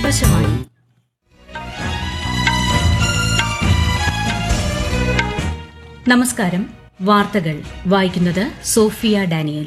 ആകാശവാണി നമസ്കാരം വാർത്തകൾ വായിക്കുന്നത് സോഫിയ ഡാനിയൽ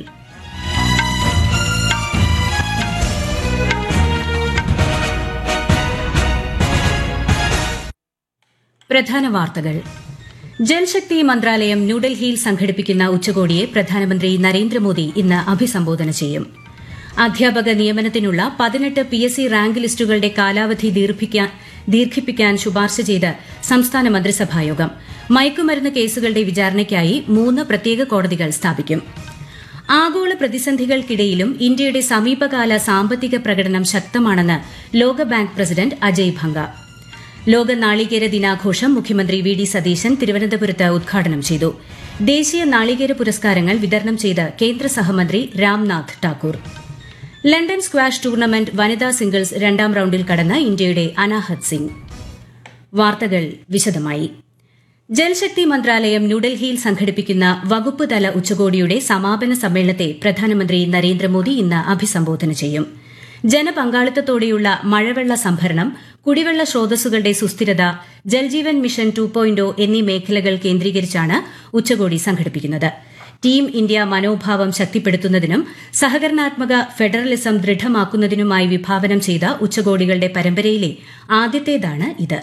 പ്രധാന വാർത്തകൾ ജൽശക്തി മന്ത്രാലയം ന്യൂഡൽഹിയിൽ സംഘടിപ്പിക്കുന്ന ഉച്ചകോടിയെ പ്രധാനമന്ത്രി നരേന്ദ്രമോദി ഇന്ന് അഭിസംബോധന ചെയ്യും അധ്യാപക നിയമനത്തിനുള്ള പതിനെട്ട് പി എസ് സി റാങ്ക് ലിസ്റ്റുകളുടെ കാലാവധി ദീർഘിപ്പിക്കാൻ- ദീർഘിപ്പിക്കാൻ ശുപാർശ ചെയ്ത് സംസ്ഥാന മന്ത്രിസഭായോഗം മയക്കുമരുന്ന് കേസുകളുടെ വിചാരണയ്ക്കായി മൂന്ന് പ്രത്യേക കോടതികൾ സ്ഥാപിക്കും ആഗോള പ്രതിസന്ധികൾക്കിടയിലും ഇന്ത്യയുടെ സമീപകാല സാമ്പത്തിക പ്രകടനം ശക്തമാണെന്ന് ലോകബാങ്ക് പ്രസിഡന്റ് അജയ് ഭംഗ ലോക നാളികേര ദിനാഘോഷം മുഖ്യമന്ത്രി വി ഡി സതീശൻ തിരുവനന്തപുരത്ത് ഉദ്ഘാടനം ചെയ്തു ദേശീയ നാളികേര പുരസ്കാരങ്ങൾ വിതരണം ചെയ്ത് കേന്ദ്ര സഹമന്ത്രി Ramnath Thakur London squash tournament വനിതാ സിംഗിൾസ് രണ്ടാം റൌണ്ടിൽ കടന്ന് ഇന്ത്യയുടെ അനാഹത് സിംഗ് വാർത്തകൾ വിശദമായി ജൽശക്തി മന്ത്രാലയം ന്യൂഡൽഹിയിൽ സംഘടിപ്പിക്കുന്ന വകുപ്പ് തല ഉച്ചകോടിയുടെ സമാപന സമ്മേളനത്തെ പ്രധാനമന്ത്രി നരേന്ദ്രമോദി ഇന്ന് അഭിസംബോധന ചെയ്യും ജനപങ്കാളിത്തത്തോടെയുള്ള മഴവെള്ള സംഭരണം കുടിവെള്ള സ്രോതസ്സുകളുടെ സുസ്ഥിരത ജൽജീവൻ മിഷൻ ടു പോയിന്റ് എന്നീ മേഖലകൾ കേന്ദ്രീകരിച്ചാണ് ഉച്ചകോടി സംഘടിപ്പിക്കുന്നത് ടീം ഇന്ത്യ മനോഭാവം ശക്തിപ്പെടുത്തുന്നതിനും സഹകരണാത്മക ഫെഡറലിസം ദൃഢമാക്കുന്നതിനുമായി വിഭാവനം ചെയ്ത ഉച്ചകോടികളുടെ പരമ്പരയിലെ ആദ്യത്തേതാണ് ഇത്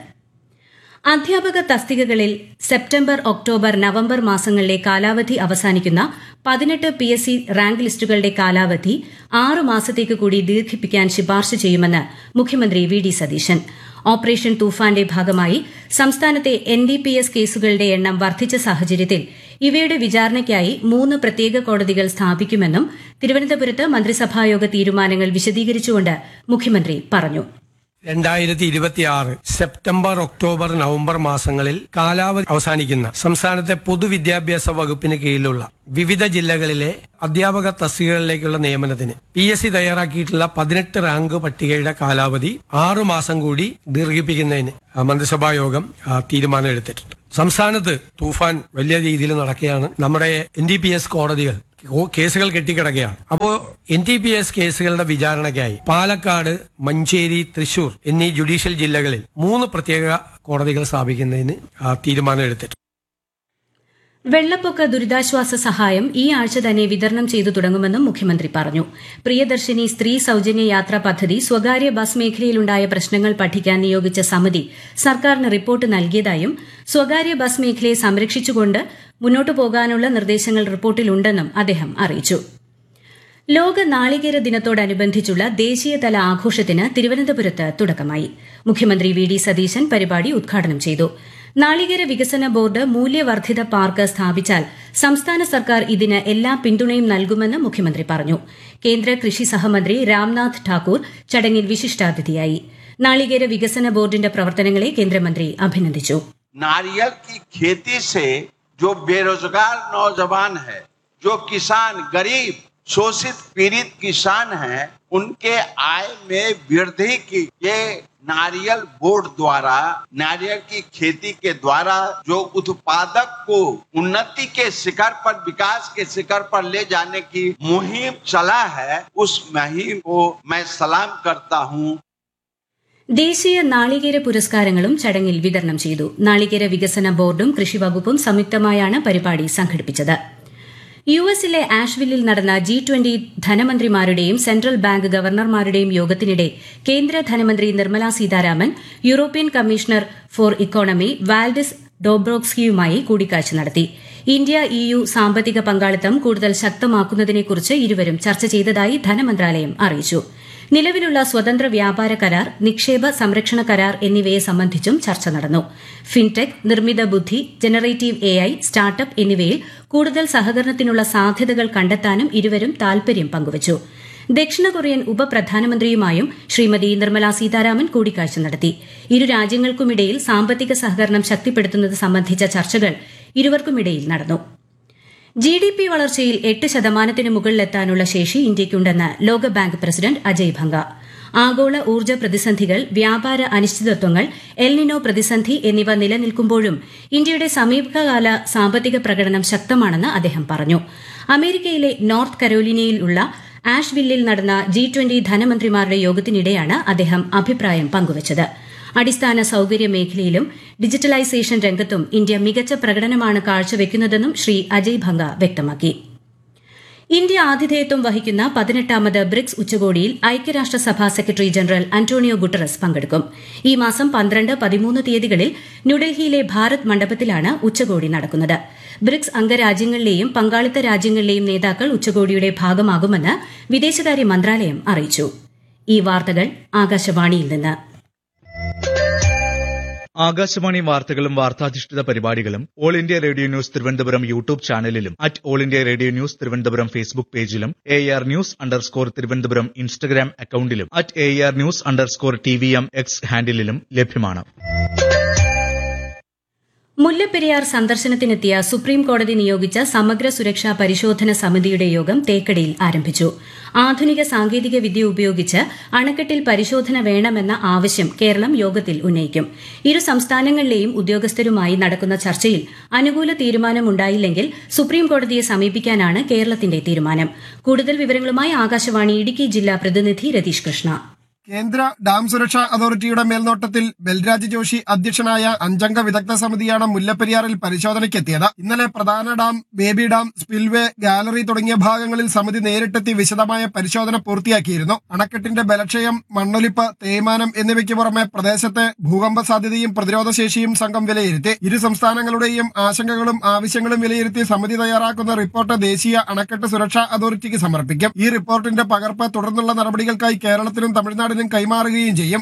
അധ്യാപക തസ്തികകളിൽ സെപ്റ്റംബർ ഒക്ടോബർ നവംബർ മാസങ്ങളിലെ കാലാവധി അവസാനിക്കുന്ന പതിനെട്ട് പി എസ് സി റാങ്ക് ലിസ്റ്റുകളുടെ കാലാവധി ആറ് മാസത്തേക്ക് കൂടി ദീർഘിപ്പിക്കാൻ ശുപാർശ ചെയ്യുമെന്ന് മുഖ്യമന്ത്രി വി ഡി സതീശൻ ഓപ്പറേഷൻ തൂഫാന്റെ ഭാഗമായി സംസ്ഥാനത്തെ എൻ ഡി പി എസ് കേസുകളുടെ എണ്ണം വർദ്ധിച്ച സാഹചര്യത്തിൽ ഇവയുടെ വിചാരണയ്ക്കായി മൂന്ന് പ്രത്യേക കോടതികൾ സ്ഥാപിക്കുമെന്നും തിരുവനന്തപുരത്ത് മന്ത്രിസഭായോഗ തീരുമാനങ്ങൾ വിശദീകരിച്ചുകൊണ്ട് മുഖ്യമന്ത്രി പറഞ്ഞു രണ്ടായിരത്തി ഇരുപത്തിയാറ് സെപ്റ്റംബർ ഒക്ടോബർ നവംബർ മാസങ്ങളിൽ കാലാവധി അവസാനിക്കുന്ന സംസ്ഥാനത്തെ പൊതുവിദ്യാഭ്യാസ വകുപ്പിന് കീഴിലുള്ള വിവിധ ജില്ലകളിലെ അധ്യാപക തസ്തികകളിലേക്കുള്ള നിയമനത്തിന് പി എസ് സി തയ്യാറാക്കിയിട്ടുള്ള പതിനെട്ട് റാങ്ക് പട്ടികയുടെ കാലാവധി ആറു മാസം കൂടി ദീർഘിപ്പിക്കുന്നതിന് ആ, മന്ത്രിസഭാ യോഗം ആ, തീരുമാനമെടുത്തിട്ടുണ്ട് സംസ്ഥാനത്ത് തൂഫാൻ വലിയ രീതിയിൽ നടക്കുകയാണ് നമ്മുടെ എൻ ഡി പി എസ് കോടതികൾ കോ- കേസുകൾ കെട്ടിക്കിടക്കുകയാണ് അപ്പോ എൻ ടി പി എസ് കേസുകളുടെ വിചാരണയ്ക്കായി പാലക്കാട് മഞ്ചേരി തൃശൂർ എന്നീ ജുഡീഷ്യൽ ജില്ലകളിൽ മൂന്ന് പ്രത്യേക കോടതികൾ സ്ഥാപിക്കുന്നതിന് ആ, തീരുമാനമെടുത്തിട്ടുണ്ട് വെള്ളപ്പൊക്ക ദുരിതാശ്വാസ സഹായം ഈ ആഴ്ച തന്നെ വിതരണം ചെയ്തു തുടങ്ങുമെന്നും മുഖ്യമന്ത്രി പറഞ്ഞു പ്രിയദർശിനി സ്ത്രീ സൌജന്യ യാത്രാ പദ്ധതി സ്വകാര്യ ബസ് മേഖലയിലുണ്ടായ പ്രശ്നങ്ങൾ പഠിക്കാൻ നിയോഗിച്ച സമിതി സർക്കാരിന് റിപ്പോർട്ട് നൽകിയതായും സ്വകാര്യ ബസ് മേഖലയെ സംരക്ഷിച്ചുകൊണ്ട് മുന്നോട്ടു പോകാനുള്ള നിർദ്ദേശങ്ങൾ റിപ്പോർട്ടിലുണ്ടെന്നും അദ്ദേഹം അറിയിച്ചു ലോക നാളികേര ദിനത്തോടനുബന്ധിച്ചുള്ള ദേശീയതല ആഘോഷത്തിന് തിരുവനന്തപുരത്ത് തുടക്കമായി മുഖ്യമന്ത്രി വി ഡി സതീശൻ പരിപാടി ഉദ്ഘാടനം ചെയ്തു നാളികേര വികസന ബോർഡ് മൂല്യവർദ്ധിത പാർക്ക് സ്ഥാപിച്ചാൽ സംസ്ഥാന സർക്കാർ ഇതിന് എല്ലാ പിന്തുണയും നൽകുമെന്ന് മുഖ്യമന്ത്രി പറഞ്ഞു കേന്ദ്ര കൃഷി സഹമന്ത്രി രാംനാഥ് ഠാക്കൂർ ചടങ്ങിൽ വിശിഷ്ടാതിഥിയായി നാളികേര വികസന ബോർഡിന്റെ പ്രവർത്തനങ്ങളെ കേന്ദ്രമന്ത്രി അഭിനന്ദിച്ചു नारियल की खेती से जो बेरोजगार नौजवान है जो किसान गरीब शोषित पीड़ित किसान हैं उनके आय में वृद्धि की ये नारियल बोर्ड द्वारा नारियल की खेती के द्वारा जो उत्पादक को उन्नति के शिखर पर विकास के शिखर पर ले जाने की मुहिम चला है उस मुहिम को मैं सलाम करता हूँ ദേശീയ നാളികേര പുരസ്കാരങ്ങളും ചടങ്ങിൽ വിതരണം ചെയ്തു നാളികേര വികസന ബോർഡും കൃഷിവകുപ്പും സംയുക്തമായാണ് പരിപാടി സംഘടിപ്പിച്ചത് യു എസിലെ ആഷ്വില്ലിൽ നടന്ന ജി ട്വന്റി ധനമന്ത്രിമാരുടെയും സെൻട്രൽ ബാങ്ക് ഗവർണർമാരുടെയും യോഗത്തിനിടെ കേന്ദ്ര ധനമന്ത്രി Nirmala Sitharaman European commissioner for economy Valdis ഡോബ്രോക്സ്കിയുമായി കൂടിക്കാഴ്ച നടത്തി ഇന്ത്യ ഇയു സാമ്പത്തിക പങ്കാളിത്തം കൂടുതൽ ശക്തമാക്കുന്നതിനെക്കുറിച്ച് ഇരുവരും ചർച്ച ചെയ്തതായി ധനമന്ത്രാലയം അറിയിച്ചു നിലവിലുള്ള സ്വതന്ത്ര വ്യാപാര കരാർ നിക്ഷേപ സംരക്ഷണ കരാർ എന്നിവയെ സംബന്ധിച്ചും ചർച്ച നടന്നു ഫിൻടെക് നിർമ്മിത ബുദ്ധി ജനറേറ്റീവ് എ ഐ സ്റ്റാർട്ടപ്പ് എന്നിവയിൽ കൂടുതൽ സഹകരണത്തിനുള്ള സാധ്യതകൾ കണ്ടെത്താനും ഇരുവരും താൽപര്യം പങ്കുവച്ചു ദക്ഷിണ കൊറിയൻ ഉപപ്രധാനമന്ത്രിയുമായും ശ്രീമതി നിർമ്മല സീതാരാമൻ കൂടിക്കാഴ്ച നടത്തി ഇരു രാജ്യങ്ങൾക്കുമിടയിൽ സാമ്പത്തിക സഹകരണം ശക്തിപ്പെടുത്തുന്നത് സംബന്ധിച്ച ചർച്ചകൾ ഇരുവർക്കുമിടയിൽ നടന്നു ജി ഡി പി വളർച്ചയിൽ എട്ട് ശതമാനത്തിന് മുകളിലെത്താനുള്ള ശേഷി ഇന്ത്യയ്ക്കുണ്ടെന്ന് ലോകബാങ്ക് പ്രസിഡന്റ് അജയ് ഭംഗ ആഗോള ഊർജ്ജ പ്രതിസന്ധികൾ വ്യാപാര അനിശ്ചിതത്വങ്ങൾ എൽനിനോ പ്രതിസന്ധി എന്നിവ നിലനിൽക്കുമ്പോഴും ഇന്ത്യയുടെ സമീപകാല സാമ്പത്തിക പ്രകടനം ശക്തമാണെന്ന് അദ്ദേഹം പറഞ്ഞു അമേരിക്കയിലെ നോർത്ത് കരോലിനയിലുള്ള ആഷ്വില്ലിൽ നടന്ന ജി ട്വന്റി ധനമന്ത്രിമാരുടെ യോഗത്തിനിടെയാണ് അദ്ദേഹം അഭിപ്രായം പങ്കുവച്ചത് അടിസ്ഥാന സൌകര്യ മേഖലയിലും ഡിജിറ്റലൈസേഷൻ രംഗത്തും ഇന്ത്യ മികച്ച പ്രകടനമാണ് കാഴ്ചവെക്കുന്നതെന്നും ശ്രീ അജയ് ഭംഗ വ്യക്തമാക്കി ഇന്ത്യ ആതിഥേയത്വം വഹിക്കുന്ന പതിനെട്ടാമത് ബ്രിക്സ് ഉച്ചകോടിയിൽ ഐക്യരാഷ്ട്രസഭാ സെക്രട്ടറി ജനറൽ അന്റോണിയോ ഗുട്ടറസ് പങ്കെടുക്കും ഈ മാസം പന്ത്രണ്ട് പതിമൂന്ന് തീയതികളിൽ ന്യൂഡൽഹിയിലെ ഭാരത് മണ്ഡപത്തിലാണ് ഉച്ചകോടി നടക്കുന്നത് ബ്രിക്സ് അംഗരാജ്യങ്ങളിലെയും പങ്കാളിത്ത രാജ്യങ്ങളിലെയും നേതാക്കൾ ഉച്ചകോടിയുടെ ഭാഗമാകുമെന്ന് വിദേശകാര്യ മന്ത്രാലയം അറിയിച്ചു ഈ വാർത്തകൾ ആകാശവാണിയിൽ നിന്ന് ആകാശവാണി വാർത്തകളും വാർത്താധിഷ്ഠിത പരിപാടികളും all India radio news Thiruvananthapuram YouTube ചാനലിലും at all India radio news Thiruvananthapuram Facebook പേജിലും A R news underscore Thiruvananthapuram Instagram അക്കൌണ്ടിലും at A R news underscore T V M X ഹാൻഡിലും ലഭ്യമാണ് മുല്ലപ്പെരിയാർ സന്ദർശനത്തിനെത്തിയ സുപ്രീം കോടതി നിയോഗിച്ച സമഗ്ര സുരക്ഷാ പരിശോധന സമിതിയുടെ യോഗം തേക്കടിയിൽ ആരംഭിച്ചു ആധുനിക സാങ്കേതിക വിദ്യ ഉപയോഗിച്ച് അണക്കെട്ടിൽ പരിശോധന വേണമെന്ന ആവശ്യം കേരളം യോഗത്തിൽ ഉന്നയിക്കും ഇരു സംസ്ഥാനങ്ങളിലെയും ഉദ്യോഗസ്ഥരുമായി നടക്കുന്ന ചർച്ചയിൽ അനുകൂല തീരുമാനമുണ്ടായില്ലെങ്കിൽ സുപ്രീം കോടതിയെ സമീപിക്കാനാണ് കേരളത്തിന്റെ തീരുമാനം കൂടുതൽ വിവരങ്ങളുമായി ആകാശവാണി ഇടുക്കി ജില്ലാ പ്രതിനിധി രതീഷ് കൃഷ്ണ കേന്ദ്ര ഡാം സുരക്ഷാ അതോറിറ്റിയുടെ മേൽനോട്ടത്തിൽ ബൽരാജ് ജോഷി അധ്യക്ഷനായ അഞ്ചംഗ വിദഗ്ധ സമിതിയാണ് മുല്ലപ്പെരിയാറിൽ പരിശോധനയ്ക്കെത്തിയത് ഇന്നലെ പ്രധാന dam baby dam spillway gallery തുടങ്ങിയ ഭാഗങ്ങളിൽ സമിതി നേരിട്ടെത്തി വിശദമായ പരിശോധന പൂർത്തിയാക്കിയിരുന്നു അണക്കെട്ടിന്റെ ബലക്ഷയം മണ്ണൊലിപ്പ് തേയ്മാനം എന്നിവയ്ക്ക് പുറമെ പ്രദേശത്തെ ഭൂകമ്പ സാധ്യതയും പ്രതിരോധ ശേഷിയും സംഘം വിലയിരുത്തി ഇരു സംസ്ഥാനങ്ങളുടെയും ആശങ്കകളും ആവശ്യങ്ങളും വിലയിരുത്തി സമിതി തയ്യാറാക്കുന്ന റിപ്പോർട്ട് ദേശീയ അണക്കെട്ട് സുരക്ഷാ അതോറിറ്റിക്ക് സമർപ്പിക്കും ഈ റിപ്പോർട്ടിന്റെ പകർപ്പ് തുടർന്നുള്ള നടപടികൾക്കായി കേരളത്തിനും തമിഴ്നാടിനും കൈമാറുകയും ചെയ്യും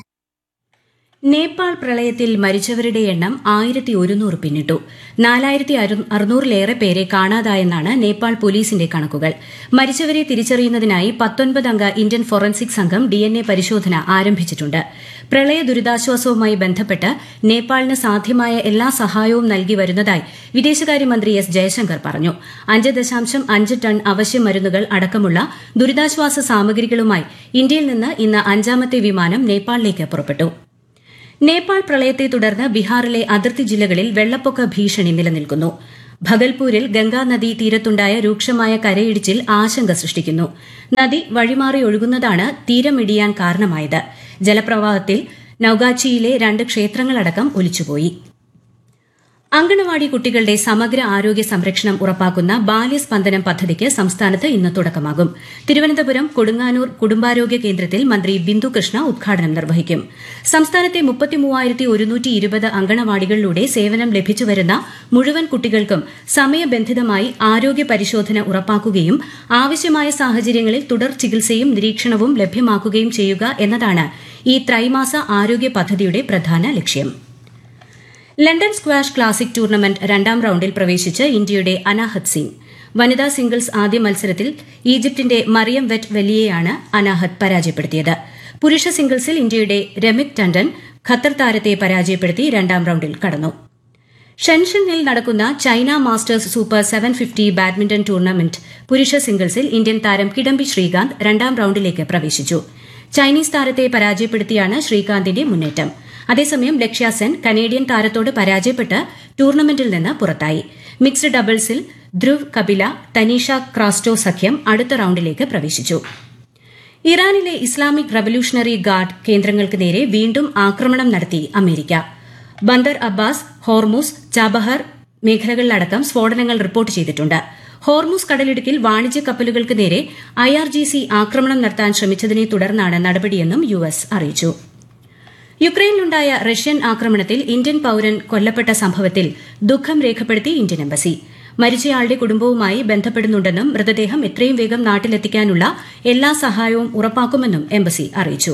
നേപ്പാൾ പ്രളയത്തിൽ മരിച്ചവരുടെ എണ്ണം ആയിരത്തി ഒരുന്നൂറ് പിന്നിട്ടു നാലായിരത്തി അറുന്നൂറിലേറെ പേരെ കാണാതായെന്നാണ് നേപ്പാൾ പോലീസിന്റെ കണക്കുകൾ മരിച്ചവരെ തിരിച്ചറിയുന്നതിനായി പത്തൊൻപത് അംഗ ഇന്ത്യൻ ഫോറൻസിക് സംഘം ഡിഎൻഎ പരിശോധന ആരംഭിച്ചിട്ടുണ്ട് പ്രളയ ദുരിതാശ്വാസവുമായി ബന്ധപ്പെട്ട് നേപ്പാളിന് സാധ്യമായ എല്ലാ സഹായവും നൽകി വരുന്നതായി വിദേശകാര്യമന്ത്രി എസ് ജയശങ്കർ പറഞ്ഞു അഞ്ച് ദശാംശം അഞ്ച് ടൺ അവശ്യ മരുന്നുകൾ അടക്കമുള്ള ദുരിതാശ്വാസ സാമഗ്രികളുമായി ഇന്ത്യയിൽ നിന്ന് ഇന്ന് അഞ്ചാമത്തെ വിമാനം നേപ്പാളിലേക്ക് പുറപ്പെട്ടു നേപ്പാൾ പ്രളയത്തെ തുടർന്ന് ബീഹാറിലെ അതിർത്തി ജില്ലകളിൽ വെള്ളപ്പൊക്ക ഭീഷണി നിലനിൽക്കുന്നു ഭഗൽപൂരിൽ ഗംഗാനദി തീരത്തുണ്ടായ രൂക്ഷമായ കരയിടിച്ചിൽ ആശങ്ക സൃഷ്ടിക്കുന്നു നദി വഴിമാറി ഒഴുകുന്നതാണ് തീരമിടിയാൻ കാരണമായത് ജലപ്രവാഹത്തിൽ നൌഗാച്ചിയിലെ രണ്ട് ക്ഷേത്രങ്ങളടക്കം ഒലിച്ചുപോയി അങ്കണവാടി കുട്ടികളുടെ സമഗ്ര ആരോഗ്യ സംരക്ഷണം ഉറപ്പാക്കുന്ന ബാല്യസ്പന്ദനം പദ്ധതിക്ക് സംസ്ഥാനത്ത് ഇന്ന് തുടക്കമാകും തിരുവനന്തപുരം കൊടുങ്ങാനൂർ കുടുംബാരോഗ്യ കേന്ദ്രത്തിൽ മന്ത്രി ബിന്ദു കൃഷ്ണ ഉദ്ഘാടനം നിർവഹിക്കും സംസ്ഥാനത്തെ മുപ്പത്തിമൂവായിരത്തി അങ്കണവാടികളിലൂടെ സേവനം ലഭിച്ചുവരുന്ന മുഴുവൻ കുട്ടികൾക്കും സമയബന്ധിതമായി ആരോഗ്യ പരിശോധന ഉറപ്പാക്കുകയും ആവശ്യമായ സാഹചര്യങ്ങളിൽ തുടർ ചികിത്സയും നിരീക്ഷണവും ലഭ്യമാക്കുകയും ചെയ്യുക എന്നതാണ് ഈ ത്രൈമാസ ആരോഗ്യ പദ്ധതിയുടെ പ്രധാന ലക്ഷ്യം ലണ്ടൻ സ്ക്വാഷ് ക്ലാസിക് ടൂർണമെന്റ് രണ്ടാം റൌണ്ടിൽ പ്രവേശിച്ച് ഇന്ത്യയുടെ അനാഹത് സിംഗ് വനിതാ സിംഗിൾസ് ആദ്യ മത്സരത്തിൽ ഈജിപ്തിന്റെ മറിയം വെറ്റ് വെല്ലിയെയാണ് അനാഹത് പരാജയപ്പെടുത്തിയത് പുരുഷ സിംഗിൾസിൽ ഇന്ത്യയുടെ രമിത് ടണ്ടൻ ഖത്തർ താരത്തെ പരാജയപ്പെടുത്തി രണ്ടാം റൌണ്ടിൽ കടന്നു ഷെൻഷനിൽ നടക്കുന്ന China masters super seven fifty badminton tournament പുരുഷ സിംഗിൾസിൽ ഇന്ത്യൻ താരം കിഡംബി ശ്രീകാന്ത് രണ്ടാം റൌണ്ടിലേക്ക് പ്രവേശിച്ചു ചൈനീസ് താരത്തെ പരാജയപ്പെടുത്തിയാണ് ശ്രീകാന്തിന്റെ മുന്നേറ്റം അതേസമയം ലക്ഷ്യ സെൻ കനേഡിയൻ താരത്തോട് പരാജയപ്പെട്ട് ടൂർണമെന്റിൽ നിന്ന് പുറത്തായി മിക്സ്ഡ് ഡബിൾസിൽ ധ്രുവ് കപില തനീഷ ക്രാസ്റ്റോ സഖ്യം അടുത്ത റൌണ്ടിലേക്ക് പ്രവേശിച്ചു ഇറാനിലെ ഇസ്ലാമിക് റവല്യൂഷണറി ഗാർഡ് കേന്ദ്രങ്ങൾക്ക് നേരെ വീണ്ടും ആക്രമണം നടത്തി America Bandar Abbas Hormuz Chabahar മേഖലകളിലടക്കം സ്ഫോടനങ്ങൾ റിപ്പോർട്ട് ചെയ്തിട്ടുണ്ട് ഹോർമൂസ് കടലിടുക്കിൽ വാണിജ്യ കപ്പലുകൾക്ക് നേരെ ഐആർജിസി ആക്രമണം നടത്താൻ ശ്രമിച്ചതിനെ തുടർന്നാണ് നടപടിയെന്നും യു എസ് അറിയിച്ചു യുക്രൈനിലുണ്ടായ റഷ്യൻ ആക്രമണത്തിൽ ഇന്ത്യൻ പൌരൻ കൊല്ലപ്പെട്ട സംഭവത്തിൽ ദുഃഖം രേഖപ്പെടുത്തി ഇന്ത്യൻ എംബസി മരിച്ചയാളുടെ കുടുംബവുമായി ബന്ധപ്പെടുന്നുണ്ടെന്നും മൃതദേഹം എത്രയും വേഗം നാട്ടിലെത്തിക്കാനുള്ള എല്ലാ സഹായവും ഉറപ്പാക്കുമെന്നും എംബസി അറിയിച്ചു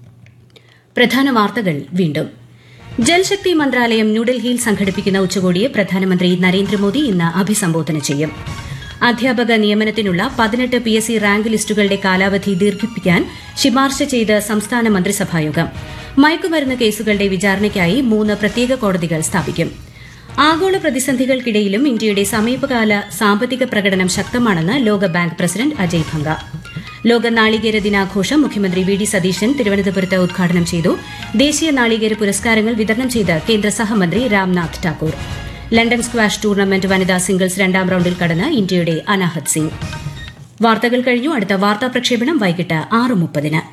പ്രധാന വാർത്തകൾ വീണ്ടും ജൽശക്തി മന്ത്രാലയം ന്യൂഡൽഹിയിൽ സംഘടിപ്പിക്കുന്ന ഉച്ചകോടിയെ പ്രധാനമന്ത്രി നരേന്ദ്രമോദി ഇന്ന് അഭിസംബോധന ചെയ്യും അധ്യാപക നിയമനത്തിനുള്ള പതിനെട്ട് പി എസ് സി റാങ്ക് ലിസ്റ്റുകളുടെ കാലാവധി ദീർഘിപ്പിക്കാൻ ശുപാർശ ചെയ്ത് സംസ്ഥാന മന്ത്രിസഭായോഗം മയക്കുമരുന്ന് കേസുകളുടെ വിചാരണയ്ക്കായി മൂന്ന് പ്രത്യേക കോടതികൾ സ്ഥാപിക്കും ആഗോള പ്രതിസന്ധികൾക്കിടയിലും ഇന്ത്യയുടെ സമീപകാല സാമ്പത്തിക പ്രകടനം ശക്തമാണെന്ന് ലോകബാങ്ക് പ്രസിഡന്റ് അജയ് ഭംഗ ലോക നാളികേര ദിനാഘോഷം മുഖ്യമന്ത്രി വി ഡി സതീശൻ തിരുവനന്തപുരത്ത് ഉദ്ഘാടനം ചെയ്തു ദേശീയ നാളികേര പുരസ്കാരങ്ങൾ വിതരണം ചെയ്ത് കേന്ദ്ര സഹമന്ത്രി Ramnath Thakur London squash tournament വനിതാ സിംഗിൾസ് രണ്ടാം റൌണ്ടിൽ കടന്ന് ഇന്ത്യയുടെ അനാഹത് സിംഗ് വാർത്തകൾ കഴിഞ്ഞു അടുത്ത വാർത്താ പ്രക്ഷേപണം വൈകിട്ട് ആറ് മുപ്പതിന്